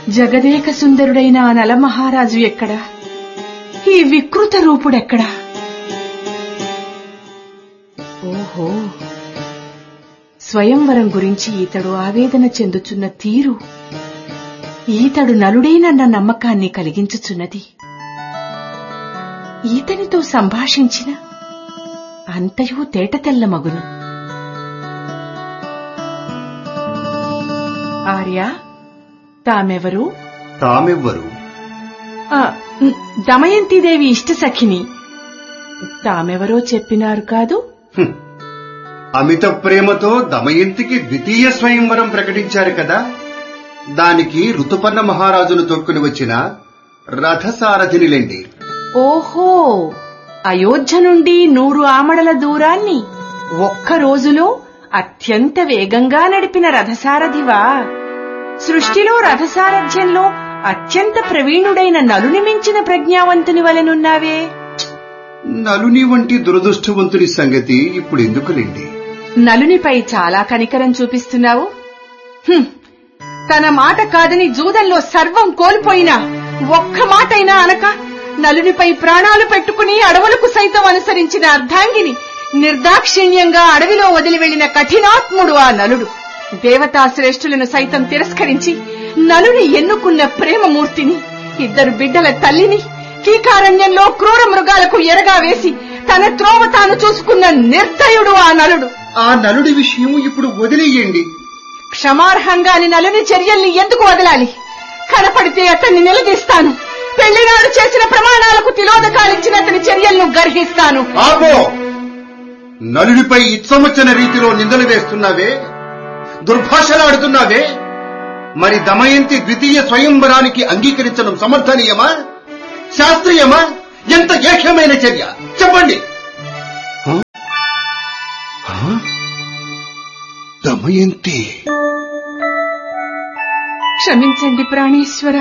జగదేక సుందరుడైన ఆ నలమహారాజు ఎక్కడా ఈ వికృత రూపుడెక్కడా ఓహో స్వయంవరం గురించి ఈతడు ఆవేదన చెందుచున్న తీరు ఈతడు నలుడేనన్న నమ్మకాన్ని కలిగించుచున్నది ఈతనితో సంభాషించిన అంతయు తేటతెల్ల మగును ఆర్య తామెవరు తామెవ్వరు ఆ, దమయంతిదేవి ఇష్టసఖిని తామెవరో చెప్పినారు కాదు హ్మ్. అమిత ప్రేమతో దమయంతికి ద్వితీయ స్వయంవరం ప్రకటించారు కదా దానికి ఋతుపర్ణ మహారాజును తొక్కుని వచ్చిన రథసారథినిలేండి ఓహో అయోధ్య నుండి నూరు ఆమడల దూరాన్ని ఒక్క రోజులో అత్యంత వేగంగా నడిపిన రథసారథివా సృష్టిలో రథసారథ్యంలో అత్యంత ప్రవీణుడైన నలుని మించిన ప్రజ్ఞావంతుని వలెనున్నావే నలుని వంటి దురదృష్టవంతుని సంగతి ఇప్పుడు ఎందుకులేండి నలునిపై చాలా కనికరం చూపిస్తున్నావు హుం, తన మాట కాదని జూదంలో సర్వం కోల్పోయినా ఒక్క మాటైనా అనక నలునిపై ప్రాణాలు పెట్టుకుని అడవులకు సైతం అనుసరించిన అర్ధాంగిని నిర్దాక్షిణ్యంగా అడవిలో వదిలి వెళ్లిన కఠినాత్ముడు ఆ నలుడు దేవతా శ్రేష్ఠులను సైతం తిరస్కరించి నలుని ఎన్నుకున్న ప్రేమమూర్తిని ఇద్దరు బిడ్డల తల్లిని కీకారణ్యంలో క్రూర మృగాలకు ఎరగా వేసి తన త్రోవ తాను చూసుకున్న నిర్దయుడు ఆ నలుడు ఆ నలుడి విషయం ఇప్పుడు వదిలేయండి క్షమార్హంగాని నలుని చర్యల్ని ఎందుకు వదలాలి కనపడితే అతన్ని నిలదీస్తాను పెళ్లినాడు చేసిన ప్రమాణాలకు తిలోదకాలిచ్చిన అతని చర్యలను గర్హిస్తాను ఆపో నలుడిపై ఇచ్చమొచ్చిన రీతిలో నిందలు వేస్తున్నావే దుర్భాషలాడుతున్నావే మరి దమయంతి ద్వితీయ స్వయంవరానికి అంగీకరించడం సమర్థనీయమా శాస్త్రీయమా ఎంత ఏక్యమైన చర్య చెప్పండి హ? హ? దమయంతి క్షమించండి ప్రాణేశ్వర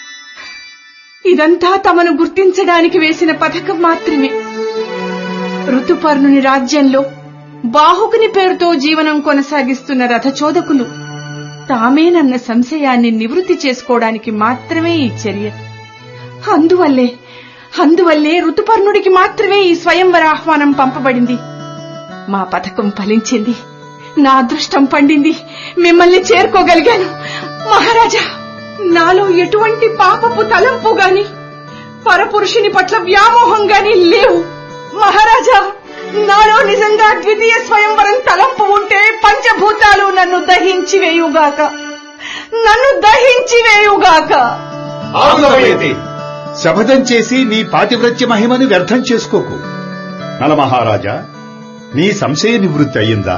ఇదంతా తమను గుర్తించడానికి వేసిన పథకం మాత్రమే ఋతుపర్ణుని రాజ్యంలో బాహుకుని పేరుతో జీవనం కొనసాగిస్తున్న రథచోదకులు తామేనన్న సంశయాన్ని నివృత్తి చేసుకోవడానికి మాత్రమే ఈ చర్య అందువల్లే అందువల్లే ఋతుపర్ణుడికి మాత్రమే ఈ స్వయంవర ఆహ్వానం పంపబడింది మా పథకం ఫలించింది నా అదృష్టం పండింది మిమ్మల్ని చేరుకోగలిగాను మహారాజా నాలో ఎటువంటి పాపపు తలంపు గాని పరపురుషుని పట్ల వ్యామోహం గాని లేవు మహారాజా నాలో నిజంగా ద్వితీయ స్వయంవరం తలంపు ఉంటే పంచభూతాలు నన్ను దహించి వేయుగాక నన్ను దహించి వేయుగాక ఆగుదమయంతి శపథం చేసి నీ పాతివ్రత్య మహిమను వ్యర్థం చేసుకోకు నలమహారాజా నీ సంశయ నివృత్తి అయ్యిందా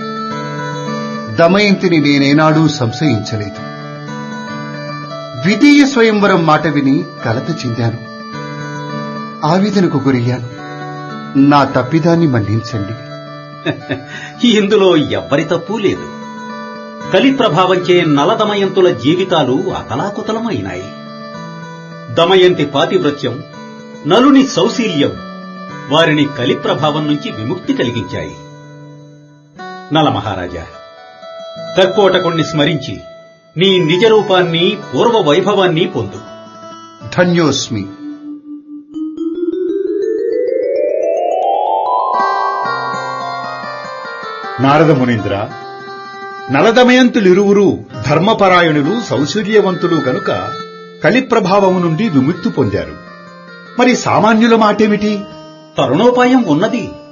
దమయంతిని నేనేనాడూ సంశయించలేదు ద్వితీయ స్వయంవరం మాట విని కలత చెందాను ఆవేదనకు గురయ్యాను నా తప్పిదాన్ని మన్నించండి ఇందులో ఎవ్వరి తప్పు లేదు కలి ప్రభావంచే నలదమయంతుల జీవితాలు అతలాకుతలమైనాయి దమయంతి పాతివ్రత్యం నలుని సౌశీల్యం వారిని కలి ప్రభావం నుంచి విముక్తి కలిగించాయి నలమహారాజా కర్కోటకుణ్ణి స్మరించి నీ నిజ రూపాన్ని పూర్వ వైభవాన్ని పొందు ధన్యోస్మి నారద మునీంద్ర నలదమయంతులిరువురు ధర్మపరాయణులు సౌశల్యవంతులు గనుక కలి ప్రభావము నుండి విముక్తి పొందారు మరి సామాన్యుల మాటేమిటి తరుణోపాయం ఉన్నది